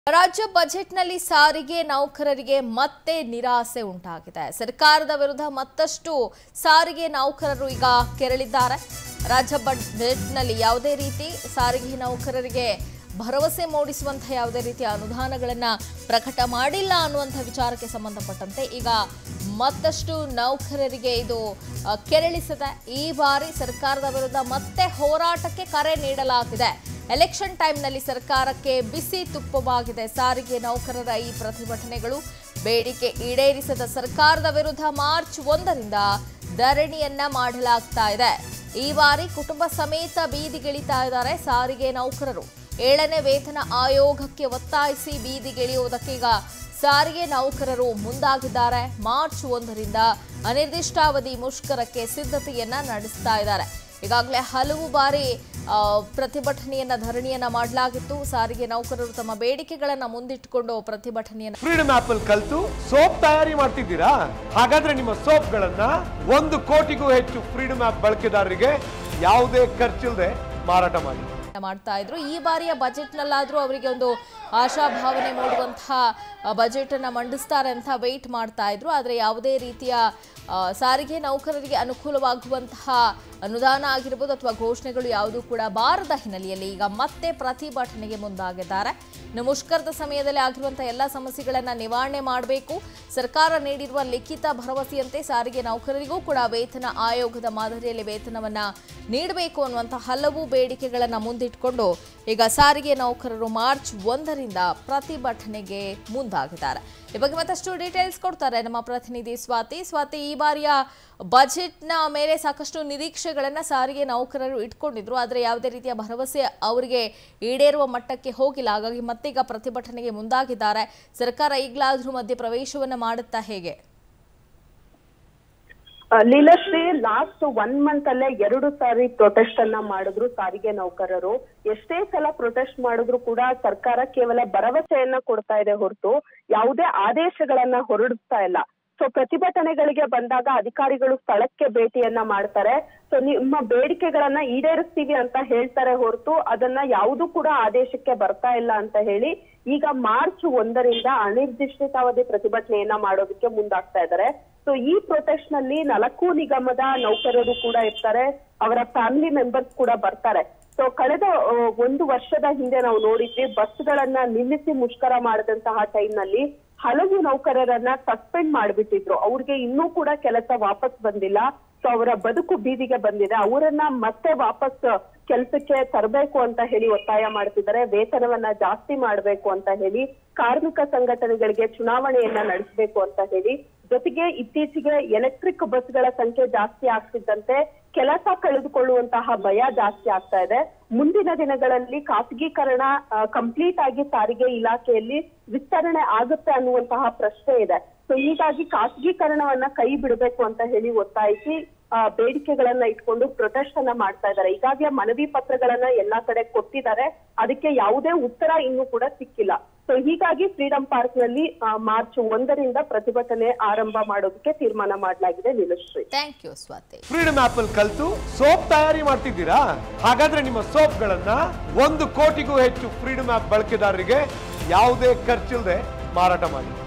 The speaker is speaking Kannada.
ರಾಜ್ಯ ಬಜೆಟ್ನಲ್ಲಿ ಸಾರಿಗೆ ನೌಕರರಿಗೆ ಮತ್ತೆ ನಿರಾಸೆ ಉಂಟಾಗಿದೆ ಸರ್ಕಾರದ ವಿರುದ್ಧ ಮತ್ತಷ್ಟು ಸಾರಿಗೆ ನೌಕರರು ಈಗ ಕೆರಳಿದ್ದಾರೆ ರಾಜ್ಯ ಬಜೆಟ್ನಲ್ಲಿ ಯಾವುದೇ ರೀತಿ ಸಾರಿಗೆ ನೌಕರರಿಗೆ ಭರವಸೆ ಮೂಡಿಸುವಂತಹ ಯಾವುದೇ ರೀತಿಯ ಅನುದಾನಗಳನ್ನ ಪ್ರಕಟ ಮಾಡಿಲ್ಲ ಅನ್ನುವಂಥ ವಿಚಾರಕ್ಕೆ ಸಂಬಂಧಪಟ್ಟಂತೆ ಈಗ ಮತ್ತಷ್ಟು ನೌಕರರಿಗೆ ಇದು ಆ, ಕೆರಳಿಸಿದೆ ಈ ಬಾರಿ ಸರ್ಕಾರದ ವಿರುದ್ಧ ಮತ್ತೆ ಹೋರಾಟಕ್ಕೆ ಕರೆ ನೀಡಲಾಗಿದೆ ಎಲೆಕ್ಷನ್ ಟೈಮ್ನಲ್ಲಿ ಸರ್ಕಾರಕ್ಕೆ ಬಿಸಿ ತುಪ್ಪವಾಗಿದೆ ಸಾರಿಗೆ ನೌಕರರ ಈ ಪ್ರತಿಭಟನೆಗಳು ಬೇಡಿಕೆ ಈಡೇರಿಸದ ಸರ್ಕಾರದ ವಿರುದ್ಧ ಮಾರ್ಚ್ ಒಂದರಿಂದ ಧರಣಿಯನ್ನ ಮಾಡಲಾಗ್ತಾ ಇದೆ ಈ ಬಾರಿ ಕುಟುಂಬ ಸಮೇತ ಬೀದಿಗಿಳಿತಾ ಇದ್ದಾರೆ ಸಾರಿಗೆ ನೌಕರರು ಏಳನೇ ವೇತನ ಆಯೋಗಕ್ಕೆ ಒತ್ತಾಯಿಸಿ ಬೀದಿಗಿಳಿಯುವುದಕ್ಕೆ ಈಗ ಸಾರಿಗೆ ನೌಕರರು ಮುಂದಾಗಿದ್ದಾರೆ ಮಾರ್ಚ್ ಒಂದರಿಂದ ಅನಿರ್ದಿಷ್ಟಾವಧಿ ಮುಷ್ಕರಕ್ಕೆ ಸಿದ್ಧತೆಯನ್ನ ನಡೆಸ್ತಾ ಇದ್ದಾರೆ ಈಗಾಗಲೇ ಹಲವು ಬಾರಿ ಆ, ಪ್ರತಿಭಟನೆಯನ್ನ ಧರಣಿಯನ್ನ ಮಾಡಲಾಗಿತ್ತು ಸಾರಿಗೆ ನೌಕರರು ತಮ್ಮ ಬೇಡಿಕೆಗಳನ್ನ ಮುಂದಿಟ್ಟುಕೊಂಡು ಪ್ರತಿಭಟನೆಯನ್ನ ಫ್ರೀಡಮ್ ಆಪ್ ಅಲ್ಲಿ ಕಲ್ತು ಸೋಪ್ ತಯಾರಿ ಮಾಡ್ತಿದ್ದೀರಾ ಹಾಗಾದ್ರೆ ನಿಮ್ಮ ಸೋಪ್ಗಳನ್ನ ಒಂದು ಕೋಟಿಗೂ ಹೆಚ್ಚು ಫ್ರೀಡಮ್ ಆಪ್ ಬಳಕೆದಾರರಿಗೆ ಯಾವುದೇ ಖರ್ಚಿಲ್ಲದೆ ಮಾರಾಟ ಮಾಡಿ ಮಾಡ್ತಾ ಇದ್ರು ಈ ಬಾರಿಯ ಬಜೆಟ್ನಲ್ಲಾದ್ರೂ ಅವರಿಗೆ ಒಂದು ಆಶಾಭಾವನೆ ಮೂಡುವಂತಹ ಬಜೆಟ್ ಅನ್ನ ಮಂಡಿಸ್ತಾರೆ ಅಂತ ವೆಯ್ಟ್ ಮಾಡ್ತಾ ಇದ್ರು ಆದರೆ ಯಾವುದೇ ರೀತಿಯ ಆ, ಸಾರಿಗೆ ನೌಕರರಿಗೆ ಅನುಕೂಲವಾಗುವಂತಹ ಅನುದಾನ ಆಗಿರ್ಬೋದು ಅಥವಾ ಘೋಷಣೆಗಳು ಯಾವುದೂ ಕೂಡ ಬಾರದ ಹಿನ್ನೆಲೆಯಲ್ಲಿ ಈಗ ಮತ್ತೆ ಪ್ರತಿಭಟನೆಗೆ ಮುಂದಾಗಿದ್ದಾರೆ ಇನ್ನು ಮುಷ್ಕರದ ಸಮಯದಲ್ಲಿ ಆಗಿರುವಂತಹ ಎಲ್ಲ ಸಮಸ್ಯೆಗಳನ್ನ ನಿವಾರಣೆ ಮಾಡಬೇಕು ಸರ್ಕಾರ ನೀಡಿರುವ ಲಿಖಿತ ಭರವಸೆಯಂತೆ ಸಾರಿಗೆ ನೌಕರರಿಗೂ ಕೂಡ ವೇತನ ಆಯೋಗದ ಮಾದರಿಯಲ್ಲಿ ವೇತನವನ್ನ ನೀಡಬೇಕು ಅನ್ನುವಂಥ ಹಲವು ಬೇಡಿಕೆಗಳನ್ನ ಮುಂದಿಟ್ಕೊಂಡು ಈಗ ಸಾರಿಗೆ ನೌಕರರು ಮಾರ್ಚ್ ಒಂದರಿಂದ ಪ್ರತಿಭಟನೆಗೆ ಮುಂದಾಗಿದ್ದಾರೆ ಈ ಬಗ್ಗೆ ಮತ್ತಷ್ಟು ಡೀಟೇಲ್ಸ್ ಕೊಡ್ತಾರೆ ನಮ್ಮ ಪ್ರತಿನಿಧಿ ಸ್ವಾತಿ ಸ್ವಾತಿ ಈ ಬಾರಿಯ ಬಜೆಟ್ನ ಮೇಲೆ ಸಾಕಷ್ಟು ನಿರೀಕ್ಷೆಗಳನ್ನ ಸಾರಿಗೆ ನೌಕರರು ಇಟ್ಕೊಂಡಿದ್ರು ಆದರೆ ಯಾವುದೇ ರೀತಿಯ ಭರವಸೆ ಅವರಿಗೆ ಈಡೇರುವ ಮಟ್ಟಕ್ಕೆ ಹೋಗಿಲ್ಲ ಹಾಗಾಗಿ ಮತ್ತೀಗ ಪ್ರತಿಭಟನೆಗೆ ಮುಂದಾಗಿದ್ದಾರೆ ಸರ್ಕಾರ ಈಗಲಾದ್ರೂ ಮಧ್ಯೆ ಪ್ರವೇಶವನ್ನ ಮಾಡುತ್ತಾ ಹೇಗೆ ಆ, ಲೀಲಾಶ್ರೀ ಲಾಸ್ಟ್ ಒನ್ ಮಂತ್ ಅಲ್ಲೇ ಎರಡು ಸಾರಿ ಪ್ರೊಟೆಸ್ಟ್ ಅನ್ನ ಮಾಡಿದ್ರು ಸಾರಿಗೆ ನೌಕರರು ಎಷ್ಟೇ ಸಲ ಪ್ರೊಟೆಸ್ಟ್ ಮಾಡಿದ್ರು ಕೂಡ ಸರ್ಕಾರ ಕೇವಲ ಭರವಸೆಯನ್ನ ಕೊಡ್ತಾ ಇದೆ ಹೊರತು ಯಾವುದೇ ಆದೇಶಗಳನ್ನ ಹೊರಡಿಸ್ತಾ ಇಲ್ಲ ಸೊ ಪ್ರತಿಭಟನೆಗಳಿಗೆ ಬಂದಾಗ ಅಧಿಕಾರಿಗಳು ಸ್ಥಳಕ್ಕೆ ಭೇಟಿಯನ್ನ ಮಾಡ್ತಾರೆ ಸೊ ನಿಮ್ಮ ಬೇಡಿಕೆಗಳನ್ನ ಈಡೇರಿಸ್ತೀವಿ ಅಂತ ಹೇಳ್ತಾರೆ ಹೊರತು ಅದನ್ನ ಯಾವುದು ಕೂಡ ಆದೇಶಕ್ಕೆ ಬರ್ತಾ ಇಲ್ಲ ಅಂತ ಹೇಳಿ ಈಗ ಮಾರ್ಚ್ ಒಂದರಿಂದ ಅನಿರ್ದಿಷ್ಟಾವಧಿ ಪ್ರತಿಭಟನೆಯನ್ನ ಮಾಡೋದಕ್ಕೆ ಮುಂದಾಗ್ತಾ ಇದ್ದಾರೆ ಸೊ ಈ ಪ್ರೊಟೆಸ್ಟ್ ನಲ್ಲಿ ನಾಲ್ಕು ನಿಗಮದ ನೌಕರರು ಕೂಡ ಇರ್ತಾರೆ ಅವರ ಫ್ಯಾಮಿಲಿ ಮೆಂಬರ್ಸ್ ಕೂಡ ಬರ್ತಾರೆ ಸೊ ಕಳೆದ ಆ, ಒಂದು ವರ್ಷದ ಹಿಂದೆ ನಾವು ನೋಡಿದ್ವಿ ಬಸ್ಗಳನ್ನ ನಿಲ್ಲಿಸಿ ಮುಷ್ಕರ ಮಾಡಿದಂತಹ ಟೈಮ್ ನಲ್ಲಿ ಹಲವು ನೌಕರರನ್ನ ಸಸ್ಪೆಂಡ್ ಮಾಡ್ಬಿಟ್ಟಿದ್ರು ಅವ್ರಿಗೆ ಇನ್ನೂ ಕೂಡ ಕೆಲಸ ವಾಪಸ್ ಬಂದಿಲ್ಲ ಸೊ ಅವರ ಬದುಕು ಬೀದಿಗೆ ಬಂದಿದೆ ಅವರನ್ನ ಮತ್ತೆ ವಾಪಸ್ ಕೆಲಸಕ್ಕೆ ತರಬೇಕು ಅಂತ ಹೇಳಿ ಒತ್ತಾಯ ಮಾಡ್ತಿದ್ದಾರೆ ವೇತನವನ್ನ ಜಾಸ್ತಿ ಮಾಡಬೇಕು ಅಂತ ಹೇಳಿ ಕಾರ್ಮಿಕ ಸಂಘಟನೆಗಳಿಗೆ ಚುನಾವಣೆಯನ್ನ ನಡೆಸಬೇಕು ಅಂತ ಹೇಳಿ ಜೊತೆಗೆ ಇತ್ತೀಚೆಗೆ ಎಲೆಕ್ಟ್ರಿಕ್ ಬಸ್ಗಳ ಸಂಖ್ಯೆ ಜಾಸ್ತಿ ಆಗ್ತಿದ್ದಂತೆ ಕೆಲಸ ಕಳೆದುಕೊಳ್ಳುವಂತಹ ಭಯ ಜಾಸ್ತಿ ಆಗ್ತಾ ಇದೆ ಮುಂದಿನ ದಿನಗಳಲ್ಲಿ ಖಾಸಗೀಕರಣ ಕಂಪ್ಲೀಟ್ ಆಗಿ ಸಾರಿಗೆ ಇಲಾಖೆಯಲ್ಲಿ ವಿಸ್ತರಣೆ ಆಗುತ್ತೆ ಅನ್ನುವಂತಹ ಪ್ರಶ್ನೆ ಇದೆ ಸೊ ಹೀಗಾಗಿ ಖಾಸಗೀಕರಣವನ್ನ ಕೈ ಬಿಡಬೇಕು ಅಂತ ಹೇಳಿ ಒತ್ತಾಯಿಸಿ ಆ, ಬೇಡಿಕೆಗಳನ್ನ ಇಟ್ಕೊಂಡು ಪ್ರೊಟೆಸ್ಟ್ ಅನ್ನ ಮಾಡ್ತಾ ಇದ್ದಾರೆ ಈಗಾಗಲೇ ಮನವಿ ಪತ್ರಗಳನ್ನ ಎಲ್ಲಾ ಕಡೆ ಕೊಟ್ಟಿದ್ದಾರೆ ಅದಕ್ಕೆ ಯಾವುದೇ ಉತ್ತರ ಇನ್ನೂ ಕೂಡ ಸಿಕ್ಕಿಲ್ಲ ಸೊ ಹೀಗಾಗಿ ಫ್ರೀಡಂ ಪಾರ್ಕ್ ನಲ್ಲಿ ಆ, ಮಾರ್ಚ್ ಒಂದರಿಂದ ಪ್ರತಿಭಟನೆ ಆರಂಭ ಮಾಡೋದಕ್ಕೆ ತೀರ್ಮಾನ ಮಾಡಲಾಗಿದೆ Neelashree thank you Swathi freedom app ಅಲ್ಲಿ ಕಲ್ತು ಸೋಪ್ ತಯಾರಿ ಮಾಡ್ತಿದ್ದೀರಾ ಹಾಗಾದ್ರೆ ನಿಮ್ಮ ಸೋಪ್ಗಳನ್ನ ಒಂದು ಕೋಟಿಗೂ ಹೆಚ್ಚು ಫ್ರೀಡಮ್ ಆಪ್ ಬಳಕೆದಾರರಿಗೆ ಯಾವುದೇ ಖರ್ಚಿಲ್ಲದೆ ಮಾರಾಟ ಮಾಡಿ